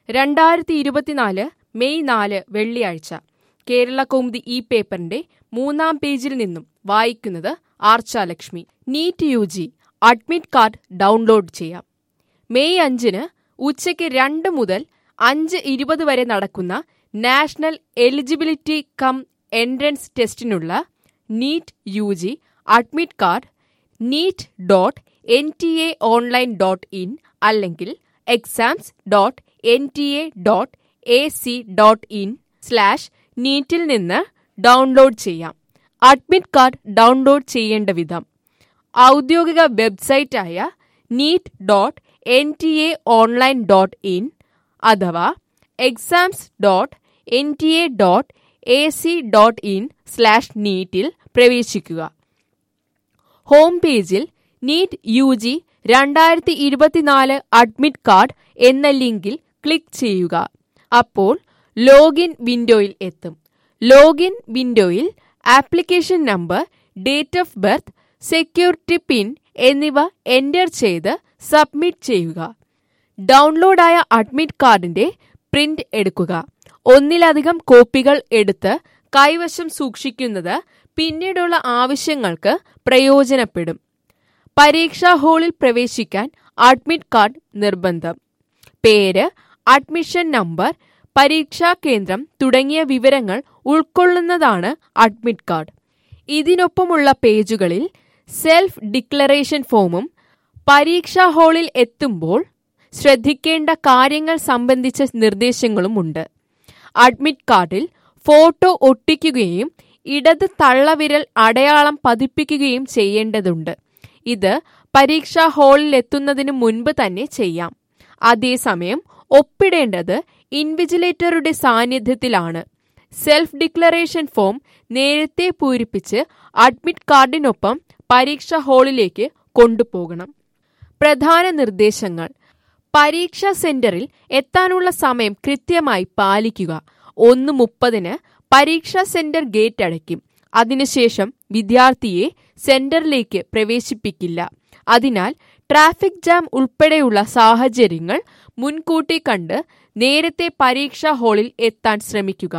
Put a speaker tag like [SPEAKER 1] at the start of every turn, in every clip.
[SPEAKER 1] രണ്ടായിരത്തി ഇരുപത്തിനാല് മെയ് നാല് വെള്ളിയാഴ്ച കേരള കൗമുദി ഈ പേപ്പറിന്റെ മൂന്നാം പേജിൽ നിന്നും വായിക്കുന്നത് Archalakshmi NEET U G admit card download ചെയ്യാം മെയ് അഞ്ചിന് ഉച്ചയ്ക്ക് രണ്ട് മുതൽ അഞ്ച് ഇരുപത് വരെ നടക്കുന്ന നാഷണൽ എലിജിബിലിറ്റി കം എൻട്രൻസ് ടെസ്റ്റിനുള്ള NEET U G admit card NEET dot N T A online dot in അല്ലെങ്കിൽ exams dot N T A dot A C dot in slash നീറ്റിൽ നിന്ന് ഡൗൺലോഡ് ചെയ്യാം അഡ്മിറ്റ് കാർഡ് ഡൗൺലോഡ് ചെയ്യേണ്ട വിധം ഔദ്യോഗിക വെബ്സൈറ്റായ NEET dot N T A online dot in അഥവാ exams dot N T A dot A C dot in slash നീറ്റിൽ പ്രവേശിക്കുക ഹോം പേജിൽ നീറ്റ് യു ജി രണ്ടായിരത്തി ഇരുപത്തിനാല് അഡ്മിറ്റ് കാർഡ് എന്ന ലിങ്കിൽ ക്ലിക്ക് ചെയ്യുക അപ്പോൾ ലോഗിൻ വിൻഡോയിൽ എത്തും ലോഗിൻ വിൻഡോയിൽ application number date of birth security pin എന്നിവ എൻ്റർ ചെയ്ത് സബ്മിറ്റ് ചെയ്യുക ഡൗൺലോഡായ അഡ്മിറ്റ് കാർഡിന്റെ പ്രിന്റ് എടുക്കുക ഒന്നിലധികം കോപ്പികൾ എടുത്ത് കൈവശം സൂക്ഷിക്കുന്നത് പിന്നീടുള്ള ആവശ്യങ്ങൾക്ക് പ്രയോജനപ്പെടും പരീക്ഷാ ഹാളിൽ പ്രവേശിക്കാൻ അഡ്മിറ്റ് കാർഡ് നിർബന്ധം പേര് അഡ്മിഷൻ നമ്പർ പരീക്ഷാ കേന്ദ്രം തുടങ്ങിയ വിവരങ്ങൾ ഉൾക്കൊള്ളുന്നതാണ് അഡ്മിറ്റ് കാർഡ് ഇതിനൊപ്പമുള്ള പേജുകളിൽ സെൽഫ് ഡിക്ലറേഷൻ ഫോമും പരീക്ഷാ ഹാളിൽ എത്തുമ്പോൾ ശ്രദ്ധിക്കേണ്ട കാര്യങ്ങൾ സംബന്ധിച്ച നിർദ്ദേശങ്ങളുമുണ്ട് അഡ്മിറ്റ് കാർഡിൽ ഫോട്ടോ ഒട്ടിക്കുകയും ഇടത് തള്ളവിരൽ അടയാളം പതിപ്പിക്കുകയും ചെയ്യേണ്ടതുണ്ട് ഇത് പരീക്ഷാ ഹാളിൽ എത്തുന്നതിന് മുൻപ് തന്നെ ചെയ്യാം അതേസമയം ഒപ്പിടേണ്ടത് ഇൻവിജിലേറ്ററുടെ സാന്നിധ്യത്തിലാണ് സെൽഫ് ഡിക്ലറേഷൻ ഫോം നേരത്തെ പൂരിപ്പിച്ച് അഡ്മിറ്റ് കാർഡിനൊപ്പം പരീക്ഷാ ഹാളിലേക്ക് കൊണ്ടുപോകണം പ്രധാന നിർദ്ദേശങ്ങൾ പരീക്ഷാ സെന്ററിൽ എത്താനുള്ള സമയം കൃത്യമായി പാലിക്കുക ഒന്ന് മുപ്പതിന് പരീക്ഷാ സെന്റർ ഗേറ്റ് അടയ്ക്കും അതിനുശേഷം വിദ്യാർത്ഥിയെ സെന്ററിലേക്ക് പ്രവേശിപ്പിക്കില്ല അതിനാൽ ട്രാഫിക് ജാം ഉൾപ്പെടെയുള്ള സാഹചര്യങ്ങൾ മുൻകൂട്ടി കണ്ട് നേരത്തെ പരീക്ഷാ ഹാളിൽ എത്താൻ ശ്രമിക്കുക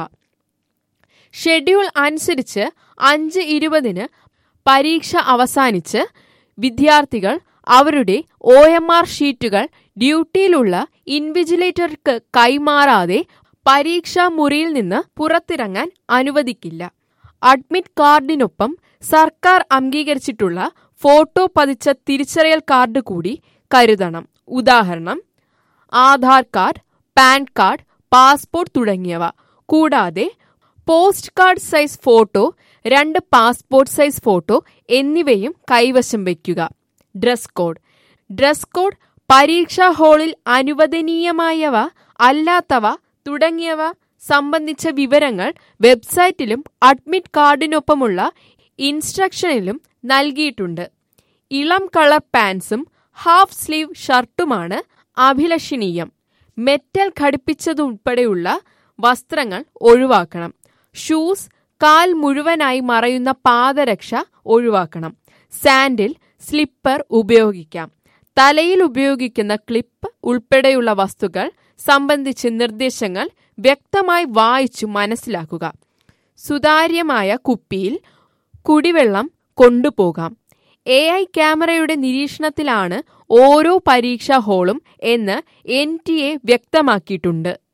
[SPEAKER 1] ഷെഡ്യൂൾ അനുസരിച്ച് അഞ്ച് ഇരുപതിന് പരീക്ഷ അവസാനിച്ച് വിദ്യാർത്ഥികൾ അവരുടെ ഒ എം ആർ ഷീറ്റുകൾ ഡ്യൂട്ടിയിലുള്ള ഇൻവിജിലേറ്റർക്ക് കൈമാറാതെ പരീക്ഷാ മുറിയിൽ നിന്ന് പുറത്തിറങ്ങാൻ അനുവദിക്കില്ല അഡ്മിറ്റ് കാർഡിനൊപ്പം സർക്കാർ അംഗീകരിച്ചിട്ടുള്ള ഫോട്ടോ പതിച്ച തിരിച്ചറിയൽ കാർഡ് കൂടി കരുതണം ഉദാഹരണം Aadhaar card PAN card passport തുടങ്ങിയവ കൂടാതെ പോസ്റ്റ് കാർഡ് സൈസ് ഫോട്ടോ രണ്ട് പാസ്പോർട്ട് സൈസ് ഫോട്ടോ എന്നിവയും കൈവശം വയ്ക്കുക ഡ്രസ് കോഡ് ഡ്രസ് കോഡ് പരീക്ഷാ ഹാളിൽ അനുവദനീയമായവ അല്ലാത്തവ തുടങ്ങിയവ സംബന്ധിച്ച വിവരങ്ങൾ വെബ്സൈറ്റിലും അഡ്മിറ്റ് കാർഡിനൊപ്പമുള്ള ഇൻസ്ട്രക്ഷനിലും നൽകിയിട്ടുണ്ട് ഇളം കളർ പാൻസും ഹാഫ് സ്ലീവ് ഷർട്ടുമാണ് അഭിലഷണീയം മെറ്റൽ ഘടിപ്പിച്ചതുൾപ്പെടെയുള്ള വസ്ത്രങ്ങൾ ഒഴിവാക്കണം ഷൂസ് കാൽ മുഴുവനായി മറയുന്ന പാദരക്ഷ ഒഴിവാക്കണം സാൻഡിൽ സ്ലിപ്പർ ഉപയോഗിക്കാം തലയിൽ ഉപയോഗിക്കുന്ന ക്ലിപ്പ് ഉൾപ്പെടെയുള്ള വസ്തുക്കൾ സംബന്ധിച്ച് നിർദ്ദേശങ്ങൾ വ്യക്തമായി വായിച്ചു മനസ്സിലാക്കുക സുതാര്യമായ കുപ്പിയിൽ കുടിവെള്ളം കൊണ്ടുപോകാം എ ഐ ക്യാമറയുടെ നിരീക്ഷണത്തിലാണ് ഓരോ പരീക്ഷാ ഹാളും എന്ന് എൻ ടി എ വ്യക്തമാക്കിയിട്ടുണ്ട്